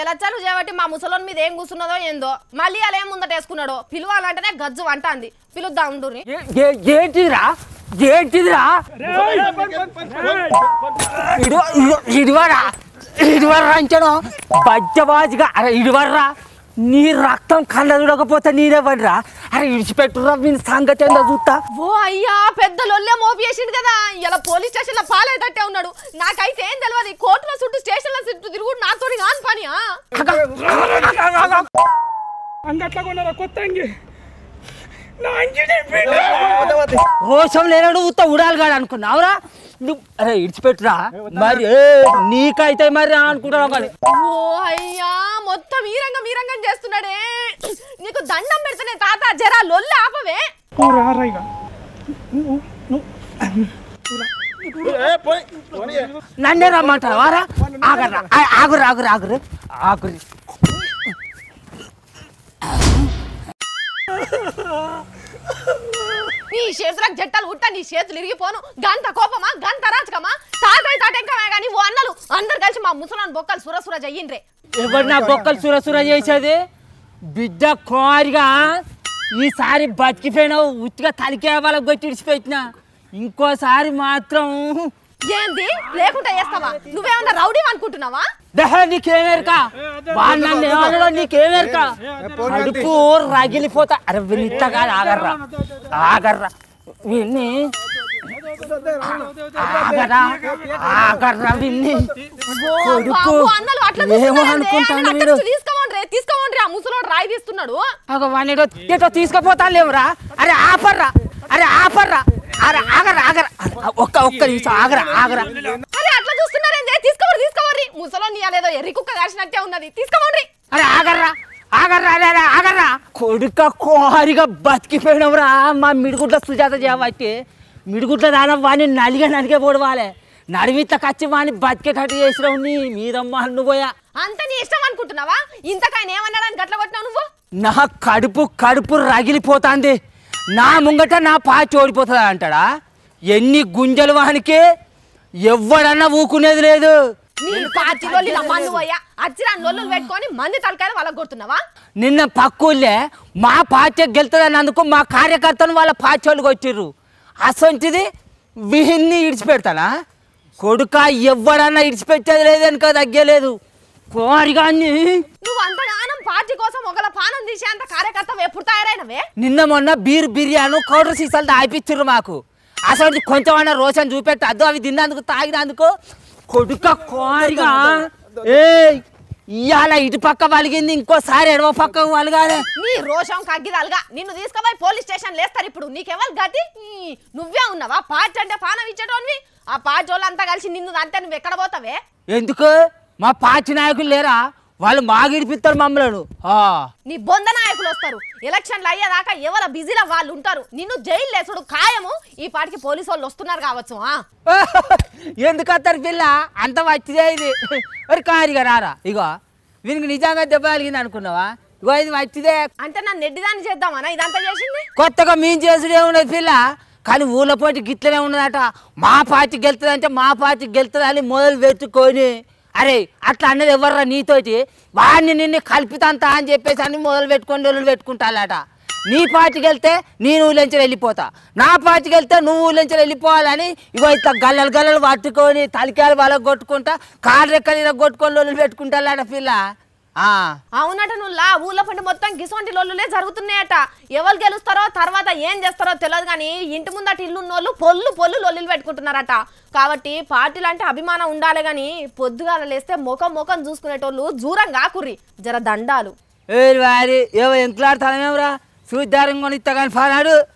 ఎలచ్చాలు చేయబట్టి మా ముసలోని మీద ఏం కూర్చున్నదో ఏందో మళ్ళీ అలా ఏం ముందట వేసుకున్నాడో పిలవాలంటేనే గజ్జు అంటాంది పిలుద్దాం ఉండుర్రి. ఏ- ఏ- ఏంటిదిరా ఏంటిదిరా ఇడివ- ఇడివ- ఇడివరా ఇడివర్రా అంచను బజ్జబాజిగా అరే ఇడివర్రా నీ రక్తం కళ్ళ చూడకపోతే నేనేవనరా అరే ఇడిచిపెట్టురా వీని సంగతి ఏందో చూస్తా ఓ అయ్యా పెద్ద లొల్లే మోపి చేసిండు కదా ఇలా పోలీస్ స్టేషన్ లో పాలేటట్టే ఉన్నాడు నాకైతే ఏం తెలియదు కోర్టుల చుట్టూ స్టేషన్ల చుట్టూ తిరుగుడు నాతోటి కాని పని ఆ? అంగట్లా కొన్నారా కొత్త అంగి నా అంగి నింపిండు. రోషం లేనాడు ఉత్త ఉడాలిగాడు అనుకున్నావురా నువ్వు అరే ఇడిచిపెట్టురా మరి ఏ, నీకైతే మరి అనుకుంటున్నావు కానీ ఓ అయ్యా మొత్తం ఈ రంగం ఈ రంగం చేస్తున్నాడే నీకు దండం పెడుతున్నాయి తాత జరా లొల్లి ఆపవే నువ్వు రారా ఇక నువ్వు నువ్వు నన్నే రమ్మంటారు వారా ఆగరా ఆ- ఆగురు ఆగురు ఆగురు ఆగురు నీ చేతులకు జట్టాలు ఉట్ట నీ చేతులు ఇరిగిపోను గంత కోపమా గంత రాజకమా తాతయ్య తాటంకమే కానీ ఓ అన్నలు అందరు కలిసి మా ముసలాన్ బొక్కలు సుర సుర చెయ్యిండ్రే ఎవరు నా బొక్కలు సుర సుర చేసేది బిడ్డ కోరిగా ఈసారి బతికిపోయినావు ఉత్తిగా తలికే వాళ్ళకి కొట్టి ఇడిచిపెట్టిన ఇంకోసారి మాత్రం ఏంది లేకుండా చేస్తావా నువ్వేమన్నా రౌడీ అనుకుంటున్నావా దహ నీకేమేరక వాళ్ళు నన్ను ఏమన్నాడో నీకేమేరక కడుపు రగిలిపోతా అరే వీళ్ళు ఇట్లా కాదు ఆగర్రా ఆగర్రా వీళ్ళని ఆగరా ఆగర్రా వీళ్ళని ఓ కొడుకు. బాబు, అన్నలు అట్లా ఏమో చూస్తున్నారేంది? అనుకుంటాను ఆయన అక్కడి వీడు. నుంచి తీసుకోమండ్రి తీసుకోమండ్రి ఆ ముసలోడు రాయి తీస్తున్నాడు ఒక వాడిని ఏదో ఏదో తీసుకుపోతా లేవురా అరే ఆపర్రా అరే ఆపర్రా అరే ఆగరా ఆగరా ఒక్క ఒక్క నిమిషం ఆగరా ఆగరా అరే అట్లా చూస్తున్నారేంది తీసుకోమరి తీసుకోమరి ముసలోని ఇయ్యాలేదో ఎర్రి కుక్క కాసినట్టే ఉన్నది తీసుకోమండ్రి అరే ఆగర్రా ఆగర్రా అరే అరే ఆగర్రా కొడుక కోరిగా బతికిపోయినవురా మా మిడిగుడ్ల సుజాత చేయబట్టి మిడిగుడ్ల దాన వాడిని నలిగే నలిగే పోడవాలే నడిమిట్ల కచ్చి వాడిని బతికేటట్టు చేసినావు నీ మీదమ్మ నువ్వోయా అంత నీ ఇష్టం అనుకుంటున్నావా ఇంతకాయన ఏమన్నాడని గట్ల కొట్టినావు నువ్వు నా కడుపు కడుపు రగిలిపోతాంది నా ముంగట నా పాచి ఓడిపోతుందా అంటాడా ఎన్ని గుంజలు వానికి ఎవ్వడన్నా ఊకునేది లేదు నీ పార్టీ లొల్లి మందు పోయా అచ్చిరా నొల్లు పెట్టుకొని మంది తలకాయలు వాళ్ళకి కొడుతున్నావా నిన్న పక్కూళ్ళే మా పార్టీ గెలుతుందన్నందుకు మా కార్యకర్తను వాళ్ళ పార్టీ వాళ్ళకి వచ్చిర్రు అసొంటిది వీహిన్ని ఇడిచిపెడతానా కొడుక ఎవ్వడన్నా ఇడిచిపెట్టేది లేదనుకో తగ్గలేదు కోరిగాన్ని నువ్వు అంత గానం పార్టీ కోసం ఒకళ్ళ పానం తీసే అంత కార్యకర్త ఎప్పుడు తయారైనవే నిన్న మొన్న బీర్ బిర్యాను కౌడర్ సీసాలు తాగిపిచ్చిర్రు మాకు అసలు కొంచెం అన్న రోషన్ చూపెట్టు అద్దు అవి తిన్నందుకు తాగినందుకు కొడుక కోరిగా ఏ ఇవాళ ఇటు పక్క వలిగింది ఇంకోసారి ఎడవ పక్క వలగాలి నీ రోషం కగ్గిదాలుగా నిన్ను తీసుకుపోయి పోలీస్ స్టేషన్ లేస్తారు ఇప్పుడు నీకెవరు గతి ఈ, నువ్వే ఉన్నావా పార్టీ అంటే పానం ఇచ్చేటోనివి ఆ పార్టీ వాళ్ళంతా కలిసి నిన్ను అంతే నువ్వు ఎక్కడ పోతావే ఎందుకు మా పార్టీ నాయకులు లేరా వాళ్ళు మాగిడిపిస్తారు మమ్మలను ఆ. నీ బొంద నాయకులు వస్తారు ఎలక్షన్లు అయ్యేదాకా ఎవరు బిజీలో వాళ్ళు ఉంటారు నిన్ను జైలు లేసుడు ఖాయము ఈ పాటికి పోలీసు వాళ్ళు వస్తున్నారు కావచ్చు ఆ ఎందుకు వస్తారు పిల్ల అంత వచ్చిదే ఇది మరి కారిగా రారా ఇగో వీనికి నిజంగా దెబ్బ కలిగింది అనుకున్నావా ఇగో ఇది వచ్చిదే అంటే నన్ను నెడ్డిదాన్ని చేద్దామనా ఇదంతా చేసింది కొత్తగా మేము చేసుడే ఉన్నది పిల్ల కానీ ఊళ్ళో పోటీ గిట్లనే ఉన్నదట మా పార్టీ గెలుతుంది అంటే మా పార్టీ గెలుతుంది అని మొదలు పెట్టుకొని అరే అట్లా అన్నది ఎవర్రా నీతోటి వాడిని నిన్ను కల్పితంతా అని చెప్పేసి అని మొదలు పెట్టుకొని రోజులు పెట్టుకుంటాలట నీ పార్టీకి వెళ్తే నేను ఊళ్ళంచి వెళ్ళిపోతా నా పార్టీకి వెళ్తే నువ్వు ఊళ్ళంచి వెళ్ళిపోవాలని ఇగో ఇట్లా గల్లలు గల్లలు పట్టుకొని తలికాయలు వాళ్ళకి కొట్టుకుంటా కాళ్ళు రెక్కలు కొట్టుకొని రోజులు పెట్టుకుంటాలట పిల్ల ఆ. అవునట నువ్వు లా ఊళ్ళో పండి మొత్తం గిసొంటి లొల్లులే జరుగుతున్నాయట ఎవరు గెలుస్తారో తర్వాత ఏం చేస్తారో తెలియదు కానీ ఇంటి ముందట ఇల్లు ఉన్నోళ్ళు పొల్లు పొల్లు లొల్లులు పెట్టుకుంటున్నారట కాబట్టి పార్టీలు అంటే అభిమానం ఉండాలి కానీ పొద్దుగాల లేస్తే ముఖం ముఖం చూసుకునేటోళ్ళు దూరం కాకుర్రి జర దండాలు ఏ వారి ఏవో ఎంకులాడతానేమరా చూద్దారం కొని ఇస్తా కానీ ఫానాడు